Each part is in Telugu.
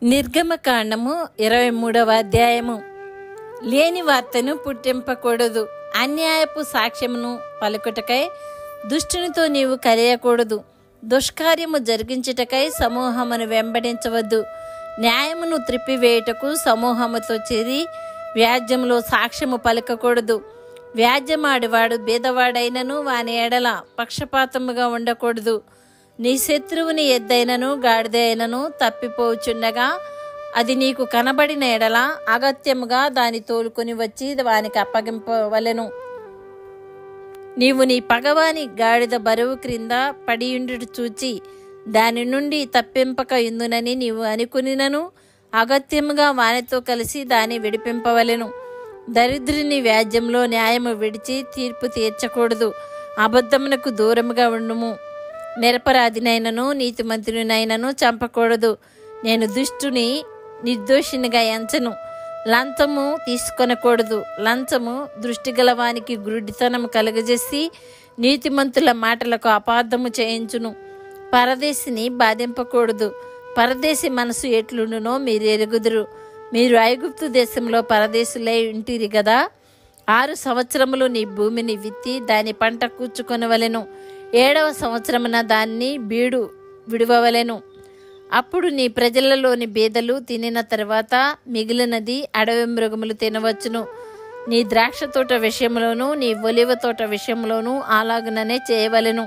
నిర్గమకాండము ఇరవై మూడవ అధ్యాయము లేని వార్తను పుట్టింపకూడదు అన్యాయపు సాక్ష్యమును పలుకుటకై దుష్టునితో నీవు కలియకూడదు దుష్కార్యము జరిగించుటకై సమూహమును వెంబడించవద్దు న్యాయమును త్రిప్పివేయుటకు సమూహముతో చేరి వ్యాజ్యములో సాక్ష్యము పలకకూడదు వ్యాజ్యమాడివాడు బీదవాడైనను వాని ఎడల పక్షపాతముగా ఉండకూడదు నీ శత్రువుని ఎద్దైనను గాడిద అయినను తప్పిపోచుండగా అది నీకు కనబడిన ఎడల అగత్యముగా దాని తోలుకొని వచ్చి వానికి అప్పగింపవలెను నీవు నీ పగవాని గాడిద బరువు క్రింద పడియుండు చూచి దాని నుండి తప్పింపక ఇందునని నీవు అనుకునినను అగత్యముగా వానితో కలిసి దాన్ని విడిపింపవలెను దరిద్రుని వ్యాజ్యంలో న్యాయము విడిచి తీర్పు తీర్చకూడదు అబద్ధమునకు దూరముగా ఉండుము నిరపరాధినైనను నీతిమంతునినైనను చంపకూడదు నేను దుష్టుని నిర్దోషినిగా ఎంచను లంచము తీసుకొనకూడదు లంచము దృష్టి గలవానికి గురుడితనం కలుగజేసి నీతిమంతుల మాటలకు అపార్థము చేయించును పరదేశిని బాధింపకూడదు పరదేశి మనసు ఎట్లుండునో మీరు ఎరుగుదురు మీరు ఐగుప్తు దేశంలో పరదేశులై ఉంటిరి కదా ఆరు సంవత్సరములు నీ భూమిని విత్తి దాని పంట కూర్చుకొనవలెను ఏడవ సంవత్సరమున దాన్ని బీడు విడవవలెను అప్పుడు నీ ప్రజలలోని బీదలు తినిన తర్వాత మిగిలినది అడవి మృగములు తినవచ్చును నీ ద్రాక్ష తోట విషయంలోనూ నీ ఒలివ తోట విషయంలోనూ అలాగుననే చేయవలెను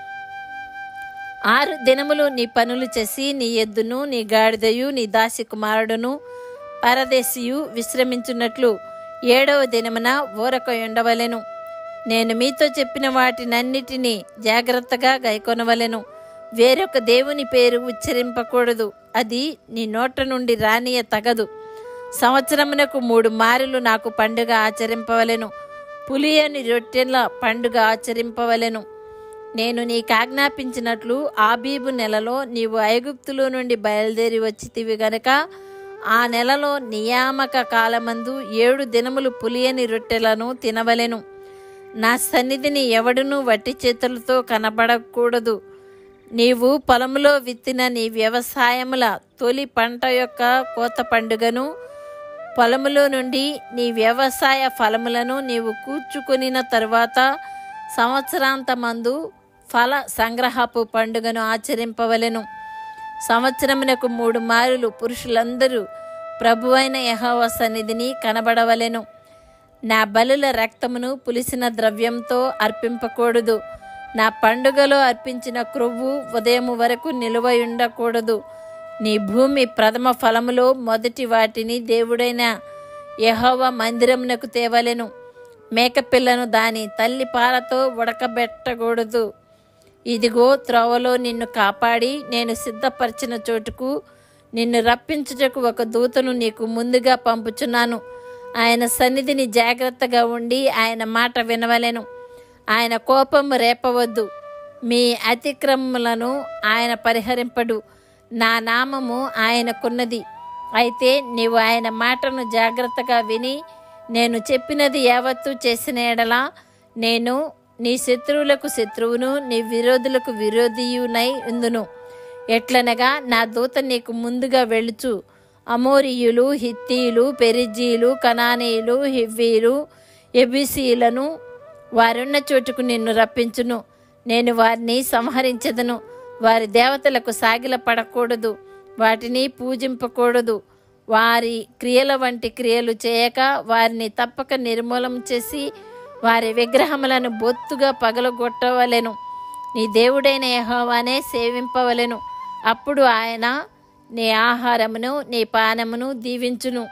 ఆరు దినములు నీ పనులు చేసి నీ ఎద్దును నీ గాడిదయు నీ దాసి కుమారుడును పరదేశియు విశ్రమించున్నట్లు ఏడవ దినమున ఊరక ఉండవలెను నేను మీతో చెప్పిన వాటినన్నిటినీ జాగ్రత్తగా గైకొనవలెను వేరొక దేవుని పేరు ఉచ్చరింపకూడదు అది నీ నోట నుండి రానియ తగదు సంవత్సరమునకు మూడు మారులు నాకు పండుగ ఆచరింపవలెను పులియని రొట్టెల పండుగ ఆచరింపవలెను నేను నీకు ఆజ్ఞాపించినట్లు ఆబీబు నెలలో నీవు ఐగుప్తులో నుండి బయలుదేరి వచ్చితివి గనక ఆ నెలలో నియామక కాలమందు ఏడు దినములు పులియని రొట్టెలను తినవలెను నా సన్నిధిని ఎవడునూ వట్టి చేతులతో కనబడకూడదు నీవు పొలములో విత్తిన నీ వ్యవసాయముల తొలి పంట యొక్క కోత పండుగను పొలములో నుండి నీ వ్యవసాయ ఫలములను నీవు కూర్చుకొనిన తరువాత సంవత్సరాంతమందు ఫల సంగ్రహపు పండుగను ఆచరింపవలెను సంవత్సరమునకు మూడు మారులు పురుషులందరూ ప్రభువైన యహోవ సన్నిధిని కనబడవలెను నా బలుల రక్తమును పులిసిన ద్రవ్యంతో అర్పింపకూడదు నా పండుగలో అర్పించిన క్రొవ్వు ఉదయం వరకు నిలువ ఉండకూడదు నీ భూమి ప్రథమ ఫలములో మొదటి వాటిని దేవుడైన యహోవ మందిరమునకు తేవలెను మేకపిల్లను దాని తల్లి పాలతో ఉడకబెట్టకూడదు ఇదిగో త్రోవలో నిన్ను కాపాడి నేను సిద్ధపరిచిన చోటుకు నిన్ను రప్పించుటకు ఒక దూతను నీకు ముందుగా పంపుచున్నాను ఆయన సన్నిధిని జాగ్రత్తగా ఉండి ఆయన మాట వినవలెను ఆయన కోపము రేపవద్దు మీ అతిక్రమములను ఆయన పరిహరింపడు నా నామము ఆయనకున్నది అయితే నీవు ఆయన మాటను జాగ్రత్తగా విని నేను చెప్పినది యావత్తు చేసిన ఎడలా నేను నీ శత్రువులకు శత్రువును నీ విరోధులకు విరోధియునై ఉందును ఎట్లనగా నా దూత నీకు ముందుగా వెళుచు అమోరియులు హిత్తీలు పెరిజీలు కనానీయులు హివ్వీలు ఎబిసీలను వారున్న చోటుకు నిన్ను రప్పించును నేను వారిని సంహరించదను వారి దేవతలకు సాగిల పడకూడదు వాటిని పూజింపకూడదు వారి క్రియల వంటి క్రియలు చేయక వారిని తప్పక నిర్మూలం చేసి వారి విగ్రహములను బొత్తుగా పగలగొట్టవలెను నీ దేవుడైన యహోవానే సేవింపవలెను అప్పుడు ఆయన నీ ఆహారమును నీ పానమును దీవించును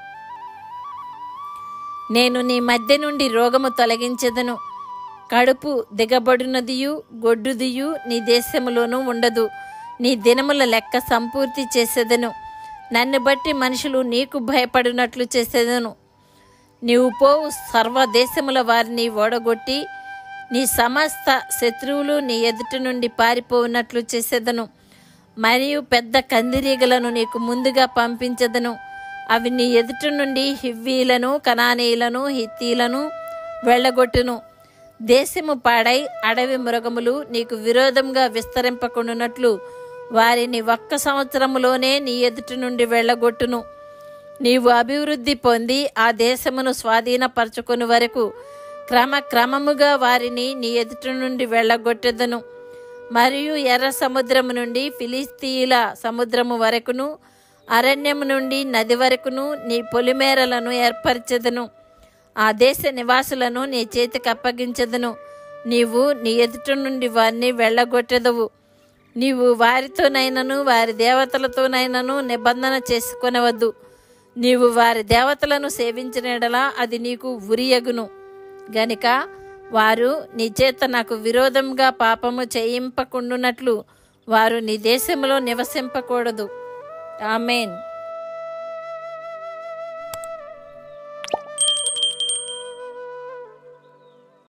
నేను నీ మధ్య నుండి రోగము తొలగించదను కడుపు దిగబడినదియు గొడ్డుదియు నీ దేశములోనూ ఉండదు నీ దినముల లెక్క సంపూర్తి చేసేదను నన్ను బట్టి మనుషులు నీకు భయపడినట్లు చేసేదను నీవు పోవు సర్వ దేశముల వారిని ఓడగొట్టి నీ సమస్త శత్రువులు నీ ఎదుటి నుండి పారిపోవునట్లు చేసేదను మరియు పెద్ద కందిరీగలను నీకు ముందుగా పంపించదను అవి నీ ఎదుటి నుండి హివ్వీలను కనానీయులను హిత్తీలను వెళ్ళగొట్టును దేశము పాడై అడవి మృగములు నీకు విరోధంగా విస్తరింపకుండానట్లు వారిని ఒక్క సంవత్సరములోనే నీ ఎదుటి నుండి వెళ్ళగొట్టును నీవు అభివృద్ధి పొంది ఆ దేశమును స్వాధీనపరచుకుని వరకు క్రమక్రమముగా వారిని నీ ఎదుటి నుండి వెళ్ళగొట్టెదను మరియు ఎర్ర సముద్రము నుండి ఫిలిస్తీయుల సముద్రము వరకును అరణ్యము నుండి నది వరకును నీ పొలిమేరలను ఏర్పరచెదను ఆ దేశ నివాసులను నీ చేతికి అప్పగించెదను నీవు నీ ఎదుట నుండి వారిని వెళ్ళగొట్టెదవు నీవు వారితోనైనను వారి దేవతలతోనైనను నిబంధన చేసుకొనవద్దు నీవు వారి దేవతలను సేవించినడలా అది నీకు ఉరియగును గనుక వారు నీ చేత నాకు విరోధంగా పాపము చేయింపకుండునట్లు వారు నీ దేశంలో నివసింపకూడదు ఆమెన్